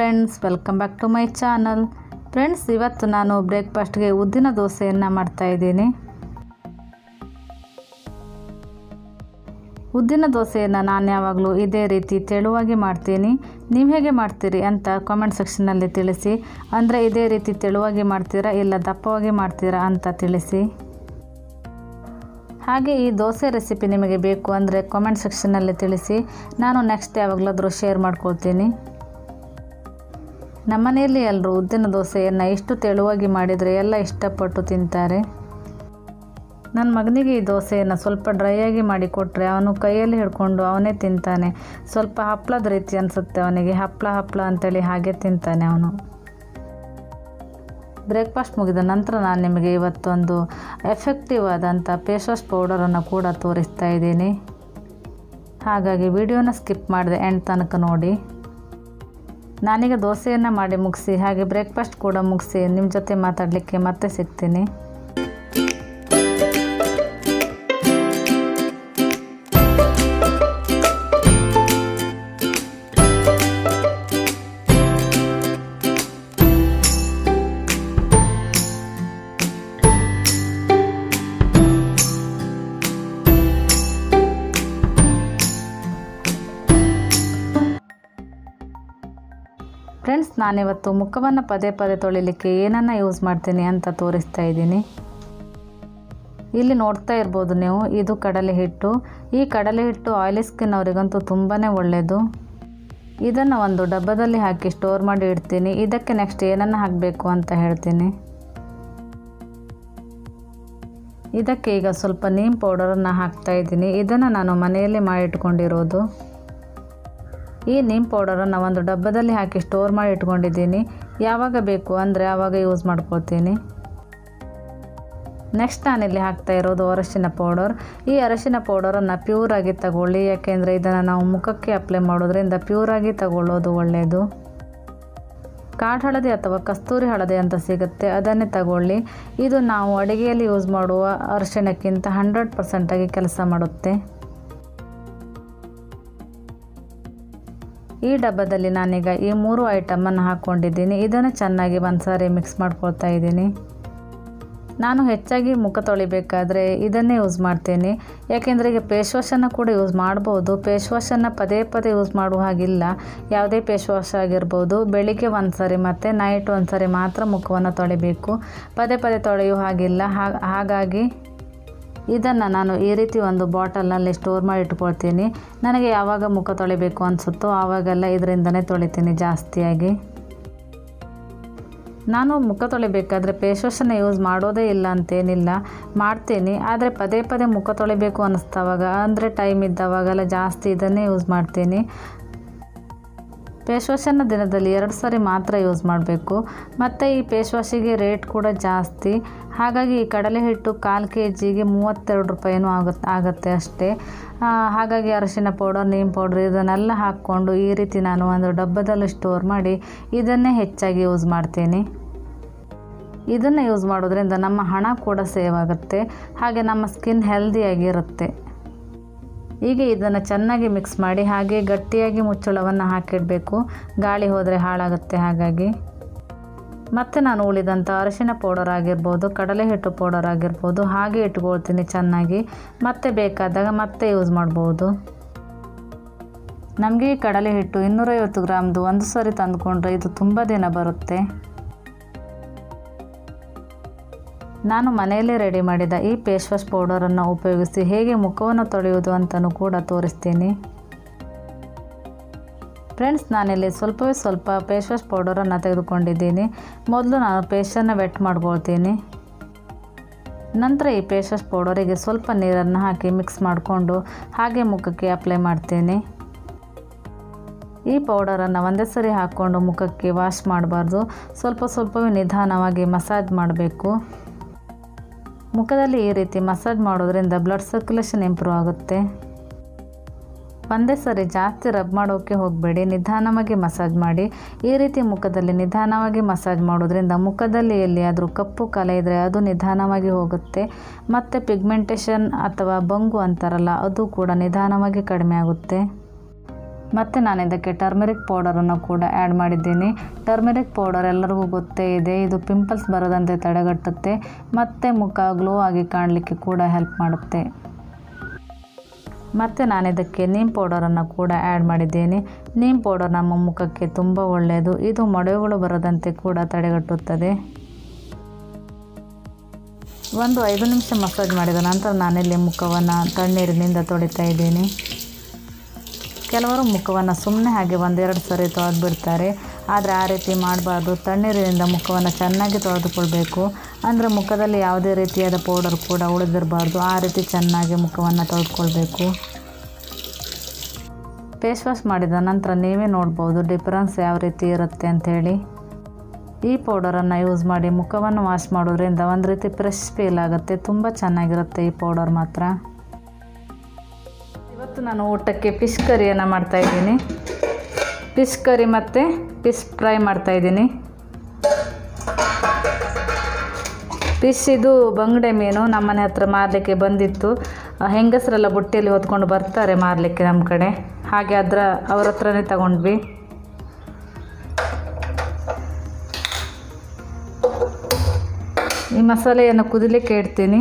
friends welcome back to my channel friends ಇವತ್ತು ನಾನು ಬ್ರೇಕ್ಫಾಸ್ಟ್ಗೆ ಉದ್ದಿನ ದೋಸೆಯನ್ನು ಮಾಡ್ತಾಯಿದ್ದೀನಿ ಉದ್ದಿನ ದೋಸೆಯನ್ನು ನಾನು ಯಾವಾಗಲೂ ಇದೇ ರೀತಿ ತೆಳುವಾಗಿ ಮಾಡ್ತೀನಿ ನೀವು ಹೇಗೆ ಮಾಡ್ತೀರಿ ಅಂತ ಕಾಮೆಂಟ್ ಸೆಕ್ಷನಲ್ಲಿ ತಿಳಿಸಿ ಅಂದರೆ ಇದೇ ರೀತಿ ತೆಳುವಾಗಿ ಮಾಡ್ತೀರಾ ಇಲ್ಲ ದಪ್ಪವಾಗಿ ಮಾಡ್ತೀರಾ ಅಂತ ತಿಳಿಸಿ ಹಾಗೆ ಈ ದೋಸೆ ರೆಸಿಪಿ ನಿಮಗೆ ಬೇಕು ಅಂದರೆ ಕಾಮೆಂಟ್ ಸೆಕ್ಷನಲ್ಲಿ ತಿಳಿಸಿ ನಾನು ನೆಕ್ಸ್ಟ್ ಯಾವಾಗಲಾದರೂ ಶೇರ್ ಮಾಡ್ಕೊಳ್ತೀನಿ ನಮ್ಮನೆಯಲ್ಲಿ ಎಲ್ಲರೂ ಉದ್ದಿನ ದೋಸೆಯನ್ನು ಇಷ್ಟು ತೆಳುವಾಗಿ ಮಾಡಿದರೆ ಎಲ್ಲ ಇಷ್ಟಪಟ್ಟು ತಿಂತಾರೆ ನನ್ನ ಮಗನಿಗೆ ಈ ದೋಸೆಯನ್ನು ಸ್ವಲ್ಪ ಡ್ರೈಯಾಗಿ ಮಾಡಿ ಕೊಟ್ಟರೆ ಅವನು ಕೈಯಲ್ಲಿ ಹಿಡ್ಕೊಂಡು ಅವನೇ ತಿಂತಾನೆ ಸ್ವಲ್ಪ ಹಪ್ಪಳದ ರೀತಿ ಅನಿಸುತ್ತೆ ಅವನಿಗೆ ಹಪ್ಪಳ ಹಪ್ಪಳ ಅಂತೇಳಿ ಹಾಗೆ ತಿಂತಾನೆ ಅವನು ಬ್ರೇಕ್ಫಾಸ್ಟ್ ಮುಗಿದ ನಂತರ ನಾನು ನಿಮಗೆ ಇವತ್ತೊಂದು ಎಫೆಕ್ಟಿವ್ ಆದಂಥ ಫೇಸ್ ವಾಶ್ ಪೌಡರನ್ನು ಕೂಡ ತೋರಿಸ್ತಾ ಇದ್ದೀನಿ ಹಾಗಾಗಿ ವಿಡಿಯೋನ ಸ್ಕಿಪ್ ಮಾಡಿದೆ ಎಂಡ್ ತನಕ ನೋಡಿ ನಾನೀಗ ದೋಸೆಯನ್ನು ಮಾಡಿ ಮುಗಿಸಿ ಹಾಗೆ ಬ್ರೇಕ್ಫಾಸ್ಟ್ ಕೂಡ ಮುಗಿಸಿ ನಿಮ್ಮ ಜೊತೆ ಮಾತಾಡಲಿಕ್ಕೆ ಮತ್ತೆ ಸಿಗ್ತೀನಿ ಫ್ರೆಂಡ್ಸ್ ನಾನಿವತ್ತು ಮುಖವನ್ನು ಪದೇ ಪದೇ ತೊಳಿಲಿಕ್ಕೆ ಏನನ್ನು ಯೂಸ್ ಮಾಡ್ತೀನಿ ಅಂತ ತೋರಿಸ್ತಾ ಇದ್ದೀನಿ ಇಲ್ಲಿ ನೋಡ್ತಾ ಇರ್ಬೋದು ನೀವು ಇದು ಕಡಲೆ ಹಿಟ್ಟು ಈ ಕಡಲೆ ಹಿಟ್ಟು ಆಯಿಲಿ ಸ್ಕಿನ್ ಅವರಿಗಂತೂ ತುಂಬಾ ಒಳ್ಳೆಯದು ಇದನ್ನು ಒಂದು ಡಬ್ಬದಲ್ಲಿ ಹಾಕಿ ಸ್ಟೋರ್ ಮಾಡಿ ಇಡ್ತೀನಿ ಇದಕ್ಕೆ ನೆಕ್ಸ್ಟ್ ಏನನ್ನು ಹಾಕಬೇಕು ಅಂತ ಹೇಳ್ತೀನಿ ಇದಕ್ಕೆ ಈಗ ಸ್ವಲ್ಪ ನೀಮ್ ಪೌಡರನ್ನು ಹಾಕ್ತಾ ಇದ್ದೀನಿ ಇದನ್ನು ನಾನು ಮನೆಯಲ್ಲೇ ಮಾಡಿಟ್ಕೊಂಡಿರೋದು ಈ ನೀಮ್ ಪೌಡರನ್ನು ಒಂದು ಡಬ್ಬದಲ್ಲಿ ಹಾಕಿ ಸ್ಟೋರ್ ಮಾಡಿ ಇಟ್ಕೊಂಡಿದ್ದೀನಿ ಯಾವಾಗ ಬೇಕು ಅಂದರೆ ಆವಾಗ ಯೂಸ್ ಮಾಡ್ಕೊಳ್ತೀನಿ ನೆಕ್ಸ್ಟ್ ನಾನಿಲ್ಲಿ ಹಾಕ್ತಾ ಇರೋದು ಅರಶಿನ ಪೌಡರ್ ಈ ಅರಶಿನ ಪೌಡರನ್ನು ಪ್ಯೂರಾಗಿ ತಗೊಳ್ಳಿ ಯಾಕೆಂದರೆ ಇದನ್ನು ನಾವು ಮುಖಕ್ಕೆ ಅಪ್ಲೈ ಮಾಡೋದ್ರಿಂದ ಪ್ಯೂರಾಗಿ ತಗೊಳ್ಳೋದು ಒಳ್ಳೆಯದು ಕಾಡು ಹಳದಿ ಅಥವಾ ಕಸ್ತೂರಿ ಹಳದಿ ಅಂತ ಸಿಗುತ್ತೆ ಅದನ್ನೇ ತಗೊಳ್ಳಿ ಇದು ನಾವು ಅಡುಗೆಯಲ್ಲಿ ಯೂಸ್ ಮಾಡುವ ಅರಿಶಿಣಕ್ಕಿಂತ ಹಂಡ್ರೆಡ್ ಪರ್ಸೆಂಟಾಗಿ ಕೆಲಸ ಮಾಡುತ್ತೆ ಈ ಡಬ್ಬದಲ್ಲಿ ನಾನೀಗ ಈ ಮೂರು ಐಟಮನ್ನು ಹಾಕ್ಕೊಂಡಿದ್ದೀನಿ ಇದನ್ನು ಚೆನ್ನಾಗಿ ಒಂದು ಸಾರಿ ಮಿಕ್ಸ್ ಮಾಡ್ಕೊಳ್ತಾ ಇದ್ದೀನಿ ನಾನು ಹೆಚ್ಚಾಗಿ ಮುಖ ತೊಳಿಬೇಕಾದ್ರೆ ಇದನ್ನೇ ಯೂಸ್ ಮಾಡ್ತೇನೆ ಯಾಕೆಂದರೆ ಈಗ ಫೇಸ್ ವಾಶನ್ನು ಕೂಡ ಯೂಸ್ ಮಾಡ್ಬೋದು ಫೇಸ್ ವಾಶನ್ನು ಪದೇ ಪದೇ ಯೂಸ್ ಮಾಡುವ ಹಾಗಿಲ್ಲ ಯಾವುದೇ ಫೇಸ್ ವಾಶ್ ಆಗಿರ್ಬೋದು ಬೆಳಿಗ್ಗೆ ಒಂದು ಸರಿ ಮತ್ತು ನೈಟ್ ಒಂದು ಸರಿ ಮಾತ್ರ ಮುಖವನ್ನು ತೊಳಿಬೇಕು ಪದೇ ಪದೇ ತೊಳೆಯುವ ಹಾಗಿಲ್ಲ ಹಾಗಾಗಿ ಇದನ್ನು ನಾನು ಈ ರೀತಿ ಒಂದು ಬಾಟಲ್ನಲ್ಲಿ ಸ್ಟೋರ್ ಮಾಡಿ ಇಟ್ಕೊಳ್ತೀನಿ ನನಗೆ ಯಾವಾಗ ಮುಖ ತೊಳಿಬೇಕು ಅನಿಸುತ್ತೋ ಆವಾಗೆಲ್ಲ ಇದರಿಂದನೇ ತೊಳಿತೀನಿ ಜಾಸ್ತಿಯಾಗಿ ನಾನು ಮುಖ ತೊಳಿಬೇಕಾದ್ರೆ ಫೇಸ್ ವಾಶನ್ನು ಯೂಸ್ ಮಾಡೋದೇ ಇಲ್ಲ ಅಂತೇನಿಲ್ಲ ಮಾಡ್ತೀನಿ ಆದರೆ ಪದೇ ಪದೇ ಮುಖ ತೊಳಿಬೇಕು ಅನ್ನಿಸ್ತವಾಗ ಅಂದರೆ ಟೈಮ್ ಇದ್ದವಾಗೆಲ್ಲ ಜಾಸ್ತಿ ಇದನ್ನೇ ಯೂಸ್ ಮಾಡ್ತೀನಿ ಫೇಸ್ ವಾಶನ್ನು ದಿನದಲ್ಲಿ ಎರಡು ಸಾರಿ ಮಾತ್ರ ಯೂಸ್ ಮಾಡಬೇಕು ಮತ್ತು ಈ ಫೇಸ್ ವಾಶಿಗೆ ರೇಟ್ ಕೂಡ ಜಾಸ್ತಿ ಹಾಗಾಗಿ ಈ ಕಡಲೆ ಹಿಟ್ಟು ಕಾಲು ಕೆ ಜಿಗೆ ಮೂವತ್ತೆರಡು ರೂಪಾಯಿನೂ ಆಗುತ್ತೆ ಆಗುತ್ತೆ ಅಷ್ಟೇ ಹಾಗಾಗಿ ಅರಿಶಿನ ಪೌಡರ್ ನೀಮ್ ಪೌಡರ್ ಇದನ್ನೆಲ್ಲ ಹಾಕ್ಕೊಂಡು ಈ ರೀತಿ ನಾನು ಒಂದು ಡಬ್ಬದಲ್ಲಿ ಸ್ಟೋರ್ ಮಾಡಿ ಇದನ್ನೇ ಹೆಚ್ಚಾಗಿ ಯೂಸ್ ಮಾಡ್ತೀನಿ ಇದನ್ನು ಯೂಸ್ ಮಾಡೋದ್ರಿಂದ ನಮ್ಮ ಹಣ ಕೂಡ ಸೇವ್ ಆಗುತ್ತೆ ಹಾಗೆ ನಮ್ಮ ಸ್ಕಿನ್ ಹೆಲ್ದಿಯಾಗಿರುತ್ತೆ ಈಗ ಇದನ್ನು ಚೆನ್ನಾಗಿ ಮಿಕ್ಸ್ ಮಾಡಿ ಹಾಗೆ ಗಟ್ಟಿಯಾಗಿ ಮುಚ್ಚಳವನ್ನು ಹಾಕಿಡಬೇಕು ಗಾಳಿ ಹೋದರೆ ಹಾಳಾಗುತ್ತೆ ಹಾಗಾಗಿ ಮತ್ತು ನಾನು ಉಳಿದಂಥ ಅರಿಶಿನ ಪೌಡರ್ ಆಗಿರ್ಬೋದು ಕಡಲೆ ಹಿಟ್ಟು ಪೌಡರ್ ಆಗಿರ್ಬೋದು ಹಾಗೆ ಇಟ್ಕೊಳ್ತೀನಿ ಚೆನ್ನಾಗಿ ಮತ್ತೆ ಬೇಕಾದಾಗ ಮತ್ತೆ ಯೂಸ್ ಮಾಡ್ಬೋದು ನಮಗೆ ಈ ಕಡಲೆ ಹಿಟ್ಟು ಇನ್ನೂರೈವತ್ತು ಗ್ರಾಮ್ದು ಒಂದು ಸರಿ ತಂದುಕೊಂಡ್ರೆ ಇದು ತುಂಬ ದಿನ ಬರುತ್ತೆ ನಾನು ಮನೆಯಲ್ಲೇ ರೆಡಿ ಮಾಡಿದ ಈ ಫೇಸ್ ವಾಶ್ ಪೌಡರನ್ನು ಉಪಯೋಗಿಸಿ ಹೇಗೆ ಮುಖವನ್ನು ತೊಳೆಯುವುದು ಅಂತಲೂ ಕೂಡ ತೋರಿಸ್ತೀನಿ ಫ್ರೆಂಡ್ಸ್ ನಾನಿಲ್ಲಿ ಸ್ವಲ್ಪವೇ ಸ್ವಲ್ಪ ಫೇಸ್ ವಾಶ್ ಪೌಡರನ್ನು ತೆಗೆದುಕೊಂಡಿದ್ದೀನಿ ಮೊದಲು ನಾನು ಪೇಸ್ಟನ್ನು ವೆಟ್ ಮಾಡ್ಕೊಳ್ತೀನಿ ನಂತರ ಈ ಫೇಸ್ ವಾಶ್ ಪೌಡರಿಗೆ ಸ್ವಲ್ಪ ನೀರನ್ನು ಹಾಕಿ ಮಿಕ್ಸ್ ಮಾಡಿಕೊಂಡು ಹಾಗೆ ಮುಖಕ್ಕೆ ಅಪ್ಲೈ ಮಾಡ್ತೀನಿ ಈ ಪೌಡರನ್ನು ಒಂದೇ ಸರಿ ಹಾಕ್ಕೊಂಡು ಮುಖಕ್ಕೆ ವಾಶ್ ಮಾಡಬಾರ್ದು ಸ್ವಲ್ಪ ಸ್ವಲ್ಪವೇ ನಿಧಾನವಾಗಿ ಮಸಾಜ್ ಮಾಡಬೇಕು ಮುಖದಲ್ಲಿ ಈ ರೀತಿ ಮಸಾಜ್ ಮಾಡೋದ್ರಿಂದ ಬ್ಲಡ್ ಸರ್ಕ್ಯುಲೇಷನ್ ಇಂಪ್ರೂವ್ ಆಗುತ್ತೆ ಒಂದೇ ಸರಿ ಜಾಸ್ತಿ ರಬ್ ಮಾಡೋಕ್ಕೆ ಹೋಗಬೇಡಿ ನಿಧಾನವಾಗಿ ಮಸಾಜ್ ಮಾಡಿ ಈ ರೀತಿ ಮುಖದಲ್ಲಿ ನಿಧಾನವಾಗಿ ಮಸಾಜ್ ಮಾಡೋದ್ರಿಂದ ಮುಖದಲ್ಲಿ ಎಲ್ಲಿಯಾದರೂ ಕಪ್ಪು ಕಲೆ ಇದ್ದರೆ ಅದು ನಿಧಾನವಾಗಿ ಹೋಗುತ್ತೆ ಮತ್ತು ಪಿಗ್ಮೆಂಟೇಷನ್ ಅಥವಾ ಬಂಗು ಅಂತಾರಲ್ಲ ಅದು ಕೂಡ ನಿಧಾನವಾಗಿ ಕಡಿಮೆ ಆಗುತ್ತೆ ಮತ್ತು ನಾನು ಇದಕ್ಕೆ ಟರ್ಮೆರಿಕ್ ಪೌಡರನ್ನು ಕೂಡ ಆ್ಯಡ್ ಮಾಡಿದ್ದೀನಿ ಟರ್ಮೆರಿಕ್ ಪೌಡರ್ ಎಲ್ಲರಿಗೂ ಗೊತ್ತೇ ಇದೆ ಇದು ಪಿಂಪಲ್ಸ್ ಬರದಂತೆ ತಡೆಗಟ್ಟುತ್ತೆ ಮತ್ತು ಮುಖ ಗ್ಲೋ ಆಗಿ ಕಾಣಲಿಕ್ಕೆ ಕೂಡ ಹೆಲ್ಪ್ ಮಾಡುತ್ತೆ ಮತ್ತು ನಾನು ಇದಕ್ಕೆ ನೀಮ್ ಪೌಡರನ್ನು ಕೂಡ ಆ್ಯಡ್ ಮಾಡಿದ್ದೇನೆ ನೀಮ್ ಪೌಡರ್ ನಮ್ಮ ಮುಖಕ್ಕೆ ತುಂಬ ಒಳ್ಳೆಯದು ಇದು ಮೊಡವೆಗಳು ಬರದಂತೆ ಕೂಡ ತಡೆಗಟ್ಟುತ್ತದೆ ಒಂದು ಐದು ನಿಮಿಷ ಮಸಾಜ್ ಮಾಡಿದ ನಂತರ ನಾನಿಲ್ಲಿ ಮುಖವನ್ನು ತಣ್ಣೀರಿನಿಂದ ತೊಳಿತಾ ಇದ್ದೀನಿ ಕೆಲವರು ಮುಖವನ್ನು ಸುಮ್ಮನೆ ಹಾಗೆ ಒಂದೆರಡು ಸರಿ ತೊಳೆದು ಬಿಡ್ತಾರೆ ಆದರೆ ಆ ರೀತಿ ಮಾಡಬಾರ್ದು ತಣ್ಣೀರಿನಿಂದ ಮುಖವನ್ನು ಚೆನ್ನಾಗಿ ತೊಳೆದುಕೊಳ್ಬೇಕು ಅಂದರೆ ಮುಖದಲ್ಲಿ ಯಾವುದೇ ರೀತಿಯಾದ ಪೌಡರ್ ಕೂಡ ಉಳಿದಿರಬಾರ್ದು ಆ ರೀತಿ ಚೆನ್ನಾಗಿ ಮುಖವನ್ನು ತೊಳೆದುಕೊಳ್ಬೇಕು ಫೇಸ್ ವಾಶ್ ಮಾಡಿದ ನಂತರ ನೀವೇ ನೋಡ್ಬೋದು ಡಿಫ್ರೆನ್ಸ್ ಯಾವ ರೀತಿ ಇರುತ್ತೆ ಅಂಥೇಳಿ ಈ ಪೌಡರನ್ನು ಯೂಸ್ ಮಾಡಿ ಮುಖವನ್ನು ವಾಶ್ ಮಾಡೋದ್ರಿಂದ ಒಂದು ರೀತಿ ಫ್ರೆಶ್ ಫೀಲ್ ಆಗುತ್ತೆ ತುಂಬ ಚೆನ್ನಾಗಿರುತ್ತೆ ಈ ಪೌಡರ್ ಮಾತ್ರ ಇವತ್ತು ನಾನು ಊಟಕ್ಕೆ ಫಿಶ್ ಕರಿಯನ್ನು ಮಾಡ್ತಾಯಿದ್ದೀನಿ ಫಿಶ್ ಕರಿ ಮತ್ತು ಫಿಶ್ ಫ್ರೈ ಮಾಡ್ತಾಯಿದ್ದೀನಿ ಫಿಶ್ ಇದು ಬಂಗಡೆ ಮೀನು ನಮ್ಮನೆ ಹತ್ರ ಮಾರಲಿಕ್ಕೆ ಬಂದಿತ್ತು ಆ, ಹೆಂಗಸರೆಲ್ಲ ಬುಟ್ಟಿಯಲ್ಲಿ ಹೊತ್ಕೊಂಡು ಬರ್ತಾರೆ ಮಾರಲಿಕ್ಕೆ ನಮ್ಮ ಕಡೆ ಹಾಗೆ ಅದರ ಅವ್ರ ಹತ್ರನೇ ತಗೊಂಡ್ವಿ ಈ ಮಸಾಲೆಯನ್ನು ಕುದಿಲಿಕ್ಕೆ ಇಡ್ತೀನಿ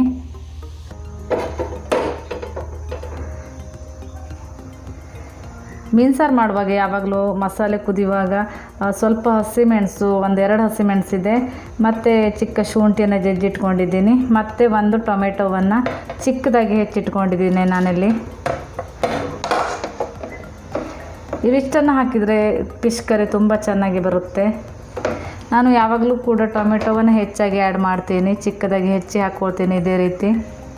ಮೀನು ಸಾರು ಮಾಡುವಾಗ ಯಾವಾಗಲೂ ಮಸಾಲೆ ಕುದಿಯುವಾಗ ಆ, ಸ್ವಲ್ಪ ಹಸಿಮೆಣಸು ಒಂದೆರಡು ಹಸಿಮೆಣಸಿದೆ ಮತ್ತು ಚಿಕ್ಕ ಶುಂಠಿಯನ್ನು ಜಜ್ಜಿಟ್ಕೊಂಡಿದ್ದೀನಿ ಮತ್ತು ಒಂದು ಟೊಮೆಟೊವನ್ನು ಚಿಕ್ಕದಾಗಿ ಹೆಚ್ಚಿಟ್ಕೊಂಡಿದ್ದೀನಿ ನಾನಿಲ್ಲಿ ಇವಿಷ್ಟನ್ನು ಹಾಕಿದರೆ ಫಿಶ್ ಕರಿ ತುಂಬ ಚೆನ್ನಾಗಿ ಬರುತ್ತೆ ನಾನು ಯಾವಾಗಲೂ ಕೂಡ ಟೊಮೆಟೊವನ್ನು ಹೆಚ್ಚಾಗಿ ಆ್ಯಡ್ ಮಾಡ್ತೀನಿ ಚಿಕ್ಕದಾಗಿ ಹೆಚ್ಚಿ ಹಾಕ್ಕೊಳ್ತೀನಿ ಇದೇ ರೀತಿ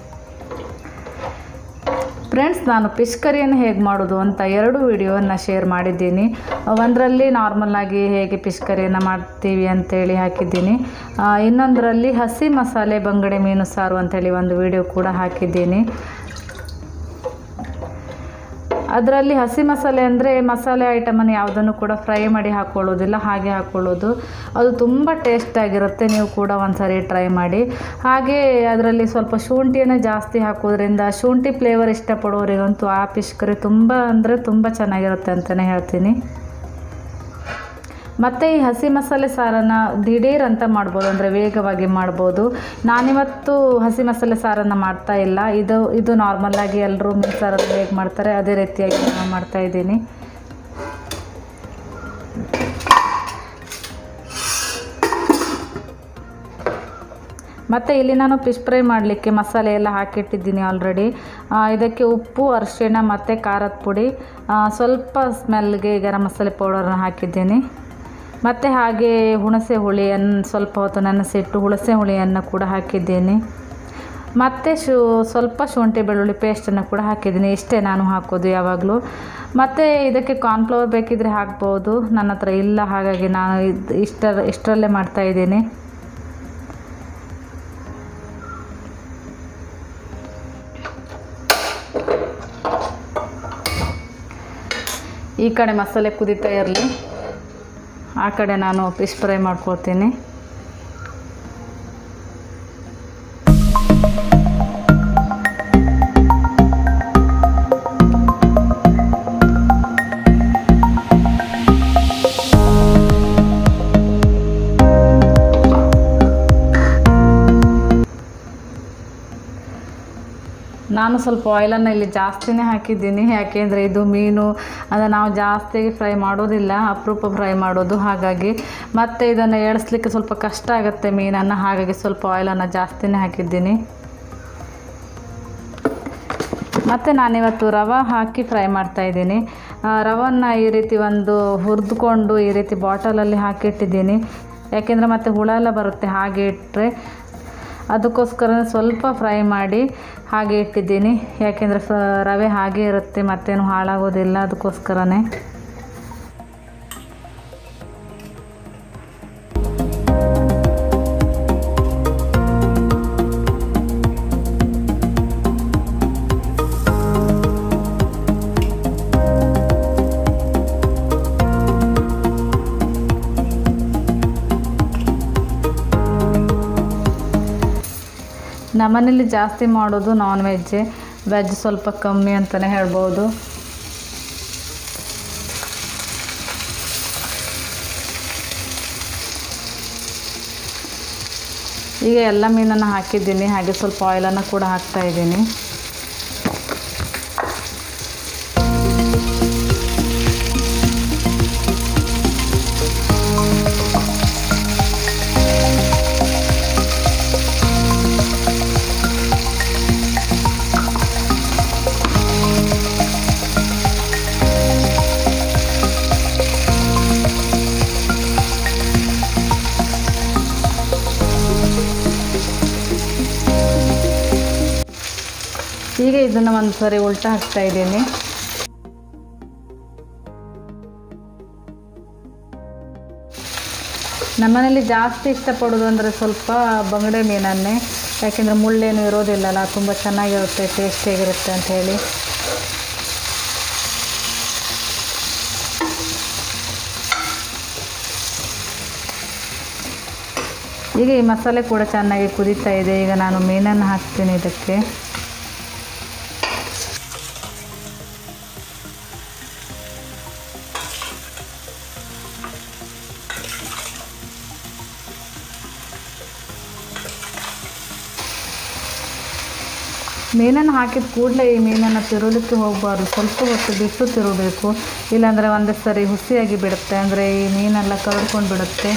ಫ್ರೆಂಡ್ಸ್ ನಾನು ಫಿಶ್ ಕರಿಯನ್ನು ಹೇಗೆ ಮಾಡೋದು ಅಂತ ಎರಡು ವಿಡಿಯೋವನ್ನು ಶೇರ್ ಮಾಡಿದ್ದೀನಿ ಒಂದರಲ್ಲಿ ನಾರ್ಮಲಾಗಿ ಹೇಗೆ ಫಿಶ್ ಕರಿಯನ್ನು ಮಾಡ್ತೀವಿ ಅಂತೇಳಿ ಹಾಕಿದ್ದೀನಿ ಆ, ಇನ್ನೊಂದರಲ್ಲಿ ಹಸಿ ಮಸಾಲೆ ಬಂಗಡೆ ಮೀನು ಸಾರು ಅಂತೇಳಿ ಒಂದು ವಿಡಿಯೋ ಕೂಡ ಹಾಕಿದ್ದೀನಿ ಅದರಲ್ಲಿ ಹಸಿ ಮಸಾಲೆ ಅಂದರೆ ಮಸಾಲೆ ಐಟಮನ್ನು ಯಾವುದನ್ನು ಕೂಡ ಫ್ರೈ ಮಾಡಿ ಹಾಕ್ಕೊಳ್ಳೋದಿಲ್ಲ ಹಾಗೆ ಹಾಕ್ಕೊಳ್ಳೋದು ಅದು ತುಂಬ ಟೇಸ್ಟಾಗಿರುತ್ತೆ ನೀವು ಕೂಡ ಒಂದ್ಸರಿ ಟ್ರೈ ಮಾಡಿ ಹಾಗೆ ಅದರಲ್ಲಿ ಸ್ವಲ್ಪ ಶುಂಠಿಯನ್ನು ಜಾಸ್ತಿ ಹಾಕೋದ್ರಿಂದ ಶುಂಠಿ ಫ್ಲೇವರ್ ಇಷ್ಟಪಡೋರಿಗಂತೂ ಆ ಫಿಶ್ ಕರಿ ತುಂಬ ಅಂದರೆ ತುಂಬ ಚೆನ್ನಾಗಿರುತ್ತೆ ಅಂತಲೇ ಹೇಳ್ತೀನಿ ಮತ್ತು ಈ ಹಸಿ ಮಸಾಲೆ ಸಾರನ್ನು ದಿಢೀರ್ ಅಂತ ಮಾಡ್ಬೋದು ಅಂದರೆ ವೇಗವಾಗಿ ಮಾಡ್ಬೋದು ನಾನಿವತ್ತು ಹಸಿ ಮಸಾಲೆ ಸಾರನ್ನು ಮಾಡ್ತಾ ಇಲ್ಲ ಇದು ಇದು ನಾರ್ಮಲಾಗಿ ಎಲ್ಲರೂ ಮೀನು ಸಾರನ್ನು ಹೇಗೆ ಮಾಡ್ತಾರೆ ಅದೇ ರೀತಿಯಾಗಿ ನಾನು ಮಾಡ್ತಾ ಇದ್ದೀನಿ ಮತ್ತು ಇಲ್ಲಿ ನಾನು ಫಿಶ್ ಫ್ರೈ ಮಾಡಲಿಕ್ಕೆ ಮಸಾಲೆ ಎಲ್ಲ ಹಾಕಿಟ್ಟಿದ್ದೀನಿ ಆಲ್ರೆಡಿ ಇದಕ್ಕೆ ಉಪ್ಪು ಅರಿಶಿಣ ಮತ್ತು ಖಾರದ ಪುಡಿ ಆ, ಸ್ವಲ್ಪ ಸ್ಮೆಲ್ಗೆ ಗರಂ ಮಸಾಲೆ ಪೌಡರ್ನ ಹಾಕಿದ್ದೀನಿ ಮತ್ತು ಹಾಗೆ ಹುಣಸೆ ಹುಳಿಯನ್ನು ಸ್ವಲ್ಪ ಹೊತ್ತು ನೆನೆಸಿಟ್ಟು ಹುಣಸೆ ಹುಳಿಯನ್ನು ಕೂಡ ಹಾಕಿದ್ದೀನಿ ಮತ್ತು ಶು ಸ್ವಲ್ಪ ಶುಂಠಿ ಬೆಳ್ಳುಳ್ಳಿ ಪೇಸ್ಟನ್ನು ಕೂಡ ಹಾಕಿದ್ದೀನಿ ಇಷ್ಟೇ ನಾನು ಹಾಕೋದು ಯಾವಾಗಲೂ ಮತ್ತು ಇದಕ್ಕೆ ಕಾರ್ನ್ಫ್ಲವರ್ ಬೇಕಿದ್ರೆ ಹಾಕ್ಬೋದು ನನ್ನ ಹತ್ರ ಇಲ್ಲ ಹಾಗಾಗಿ ನಾನು ಇದು ಇಷ್ಟರ ಇಷ್ಟರಲ್ಲೇ ಮಾಡ್ತಾಯಿದ್ದೀನಿ ಈ ಕಡೆ ಮಸಾಲೆ ಕುದೀತಾ ಇರಲಿ ಆ ಕಡೆ ನಾನು ಫಿಶ್ ಫ್ರೈ ಮಾಡ್ಕೊಳ್ತೀನಿ ನಾನು ಸ್ವಲ್ಪ ಆಯಿಲನ್ನು ಇಲ್ಲಿ ಜಾಸ್ತಿನೇ ಹಾಕಿದ್ದೀನಿ ಯಾಕೆಂದರೆ ಇದು ಮೀನು ಅಂದರೆ ನಾವು ಜಾಸ್ತಿ ಫ್ರೈ ಮಾಡೋದಿಲ್ಲ ಅಪರೂಪ ಫ್ರೈ ಮಾಡೋದು ಹಾಗಾಗಿ ಮತ್ತು ಇದನ್ನು ಎಳಿಸ್ಲಿಕ್ಕೆ ಸ್ವಲ್ಪ ಕಷ್ಟ ಆಗುತ್ತೆ ಮೀನನ್ನು ಹಾಗಾಗಿ ಸ್ವಲ್ಪ ಆಯಿಲನ್ನು ಜಾಸ್ತಿನೇ ಹಾಕಿದ್ದೀನಿ ಮತ್ತು ನಾನಿವತ್ತು ರವೆ ಹಾಕಿ ಫ್ರೈ ಮಾಡ್ತಾಯಿದ್ದೀನಿ ರವನ್ನು ಈ ರೀತಿ ಒಂದು ಹುರಿದುಕೊಂಡು ಈ ರೀತಿ ಬಾಟಲಲ್ಲಿ ಹಾಕಿಟ್ಟಿದ್ದೀನಿ ಯಾಕೆಂದರೆ ಮತ್ತೆ ಹುಳ ಎಲ್ಲ ಬರುತ್ತೆ ಹಾಗೆ ಇಟ್ಟರೆ ಅದಕ್ಕೋಸ್ಕರ ಸ್ವಲ್ಪ ಫ್ರೈ ಮಾಡಿ ಹಾಗೆ ಇಟ್ಟಿದ್ದೀನಿ ಯಾಕೆಂದರೆ ಫ ರವೆ ಹಾಗೆ ಇರುತ್ತೆ ಮತ್ತೇನು ಹಾಳಾಗೋದಿಲ್ಲ ಅದಕ್ಕೋಸ್ಕರನೇ ನಮ್ಮನೇಲಿ ಜಾಸ್ತಿ ಮಾಡೋದು ನಾನ್ ವೆಜ್ಜೇ ವೆಜ್ ಸ್ವಲ್ಪ ಕಮ್ಮಿ ಅಂತಲೇ ಹೇಳ್ಬೋದು ಈಗ ಎಲ್ಲ ಮೀನನ್ನು ಹಾಕಿದ್ದೀನಿ ಹಾಗೆ ಸ್ವಲ್ಪ ಆಯಿಲನ್ನು ಕೂಡ ಹಾಕ್ತಾ ಇದ್ದೀನಿ ಈಗ ಇದನ್ನು ಒಂದು ಸರಿ ಉಲ್ಟಾ ಹಾಕ್ತಾ ಇದ್ದೀನಿ ನಮ್ಮನೇಲಿ ಜಾಸ್ತಿ ಇಷ್ಟಪಡೋದು ಅಂದರೆ ಸ್ವಲ್ಪ ಬಂಗಡೆ ಮೀನನ್ನೇ ಯಾಕೆಂದರೆ ಮುಳ್ಳೇನು ಇರೋದಿಲ್ಲಲ್ಲ ತುಂಬ ಚೆನ್ನಾಗಿರುತ್ತೆ ಟೇಸ್ಟಿಯಾಗಿರುತ್ತೆ ಅಂತ ಹೇಳಿ ಈಗ ಈ ಮಸಾಲೆ ಕೂಡ ಚೆನ್ನಾಗಿ ಕುದೀತಾ ಇದೆ ಈಗ ನಾನು ಮೀನನ್ನು ಹಾಕ್ತೀನಿ ಇದಕ್ಕೆ ಮೀನನ್ನು ಹಾಕಿದ ಕೂಡಲೇ ಈ ಮೀನನ್ನು ತಿರುಲಿಕ್ಕೆ ಹೋಗಬಾರ್ದು ಸ್ವಲ್ಪ ಹೊತ್ತು ಬಿಟ್ಟು ತಿರುಗಬೇಕು ಇಲ್ಲಾಂದರೆ ಒಂದೇ ಸರಿ ಹುಸಿಯಾಗಿ ಬಿಡುತ್ತೆ ಅಂದರೆ ಈ ಮೀನೆಲ್ಲ ಕರಡ್ಕೊಂಡು ಬಿಡುತ್ತೆ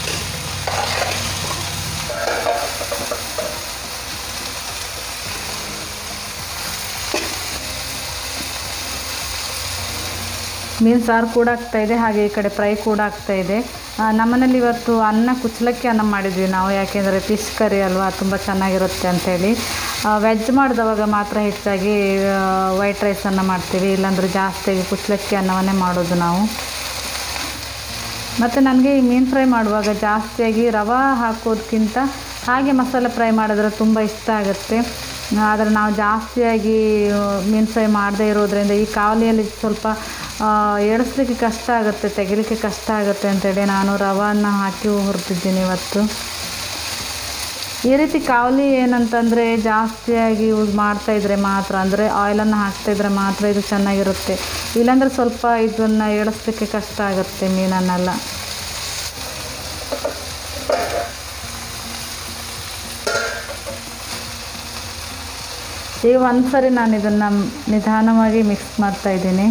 ಮೀನು ಸಾರು ಕೂಡ ಆಗ್ತಾಯಿದೆ ಹಾಗೆ ಈ ಕಡೆ ಫ್ರೈ ಕೂಡ ಆಗ್ತಾಯಿದೆ ನಮ್ಮನೇಲಿ ಇವತ್ತು ಅನ್ನ ಕುಚ್ಚಲಕ್ಕಿ ಅನ್ನ ಮಾಡಿದ್ವಿ ನಾವು ಯಾಕೆಂದರೆ ಫಿಶ್ ಕರಿ ಅಲ್ವಾ ತುಂಬ ಚೆನ್ನಾಗಿರುತ್ತೆ ಅಂಥೇಳಿ ವೆಜ್ ಮಾಡಿದವಾಗ ಮಾತ್ರ ಹೆಚ್ಚಾಗಿ ವೈಟ್ ರೈಸನ್ನು ಮಾಡ್ತೀವಿ ಇಲ್ಲಾಂದರೆ ಜಾಸ್ತಿಯಾಗಿ ಕುಚ್ಚಲಕ್ಕಿ ಅನ್ನವನ್ನೇ ಮಾಡೋದು ನಾವು ಮತ್ತು ನನಗೆ ಈ ಮೀನು ಫ್ರೈ ಮಾಡುವಾಗ ಜಾಸ್ತಿಯಾಗಿ ರವೆ ಹಾಕೋದಕ್ಕಿಂತ ಹಾಗೆ ಮಸಾಲೆ ಫ್ರೈ ಮಾಡಿದ್ರೆ ತುಂಬ ಇಷ್ಟ ಆಗುತ್ತೆ ಆದರೆ ನಾವು ಜಾಸ್ತಿಯಾಗಿ ಮೀನು ಫ್ರೈ ಮಾಡದೇ ಇರೋದ್ರಿಂದ ಈ ಕಾವಲಿಯಲ್ಲಿ ಸ್ವಲ್ಪ ಎಳಿಸ್ಲಿಕ್ಕೆ ಕಷ್ಟ ಆಗುತ್ತೆ ತೆಗಿಲಿಕ್ಕೆ ಕಷ್ಟ ಆಗುತ್ತೆ ಅಂತೇಳಿ ನಾನು ರವನ್ನು ಹಾಕಿ ಹುರಿದಿದ್ದೀನಿ ಇವತ್ತು ಈ ರೀತಿ ಕಾವಲಿ ಏನಂತಂದರೆ ಜಾಸ್ತಿಯಾಗಿ ಯೂಸ್ ಮಾಡ್ತಾಯಿದ್ರೆ ಮಾತ್ರ ಅಂದರೆ ಆಯಿಲನ್ನು ಹಾಕ್ತಾಯಿದ್ರೆ ಮಾತ್ರ ಇದು ಚೆನ್ನಾಗಿರುತ್ತೆ ಇಲ್ಲಾಂದರೆ ಸ್ವಲ್ಪ ಇದನ್ನು ಎಳಿಸ್ಲಿಕ್ಕೆ ಕಷ್ಟ ಆಗುತ್ತೆ ಮೀನನ್ನೆಲ್ಲ ಈಗ ಒಂದು ಸರಿ ನಾನು ಇದನ್ನು ನಿಧಾನವಾಗಿ ಮಿಕ್ಸ್ ಮಾಡ್ತಾಯಿದ್ದೀನಿ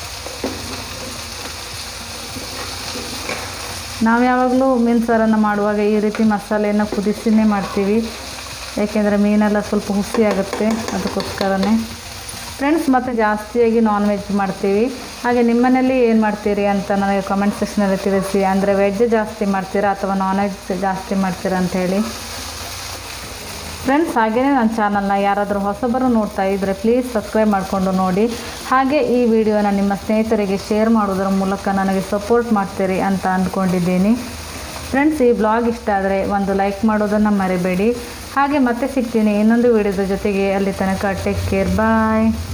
ನಾವು ಯಾವಾಗಲೂ ಮೀನು ಸಾರನ್ನು ಮಾಡುವಾಗ ಈ ರೀತಿ ಮಸಾಲೆಯನ್ನು ಕುದಿಸಿನೇ ಮಾಡ್ತೀವಿ ಏಕೆಂದರೆ ಮೀನೆಲ್ಲ ಸ್ವಲ್ಪ ಹುಸಿ ಆಗುತ್ತೆ ಅದಕ್ಕೋಸ್ಕರನೇ ಫ್ರೆಂಡ್ಸ್ ಮತ್ತು ಜಾಸ್ತಿಯಾಗಿ ನಾನ್ ವೆಜ್ ಮಾಡ್ತೀವಿ ಹಾಗೆ ನಿಮ್ಮನೇಲಿ ಏನು ಮಾಡ್ತೀರಿ ಅಂತ ನನಗೆ ಕಾಮೆಂಟ್ ಸೆಕ್ಷನಲ್ಲಿ ತಿಳಿಸಿ ಅಂದರೆ ವೆಜ್ ಜಾಸ್ತಿ ಮಾಡ್ತೀರಾ ಅಥವಾ ನಾನ್ ವೆಜ್ ಜಾಸ್ತಿ ಮಾಡ್ತೀರಾ ಅಂಥೇಳಿ ಫ್ರೆಂಡ್ಸ್ ಹಾಗೆಯೇ ನನ್ನ ಚಾನಲ್ನ ಯಾರಾದರೂ ಹೊಸಬರು ನೋಡ್ತಾ ಇದ್ದರೆ ಪ್ಲೀಸ್ ಸಬ್ಸ್ಕ್ರೈಬ್ ಮಾಡಿಕೊಂಡು ನೋಡಿ ಹಾಗೆ ಈ ವಿಡಿಯೋನ ನಿಮ್ಮ ಸ್ನೇಹಿತರಿಗೆ ಶೇರ್ ಮಾಡೋದರ ಮೂಲಕ ನನಗೆ ಸಪೋರ್ಟ್ ಮಾಡ್ತೀರಿ ಅಂತ ಅಂದ್ಕೊಂಡಿದ್ದೀನಿ ಫ್ರೆಂಡ್ಸ್ ಈ ಬ್ಲಾಗ್ ಇಷ್ಟ ಆದರೆ ಒಂದು ಲೈಕ್ ಮಾಡೋದನ್ನು ಮರಿಬೇಡಿ ಹಾಗೆ ಮತ್ತೆ ಸಿಗ್ತೀನಿ ಇನ್ನೊಂದು ವಿಡಿಯೋದ ಜೊತೆಗೆ ಅಲ್ಲಿ ತನಕ ಟೇಕ್ ಕೇರ್ ಬಾಯ್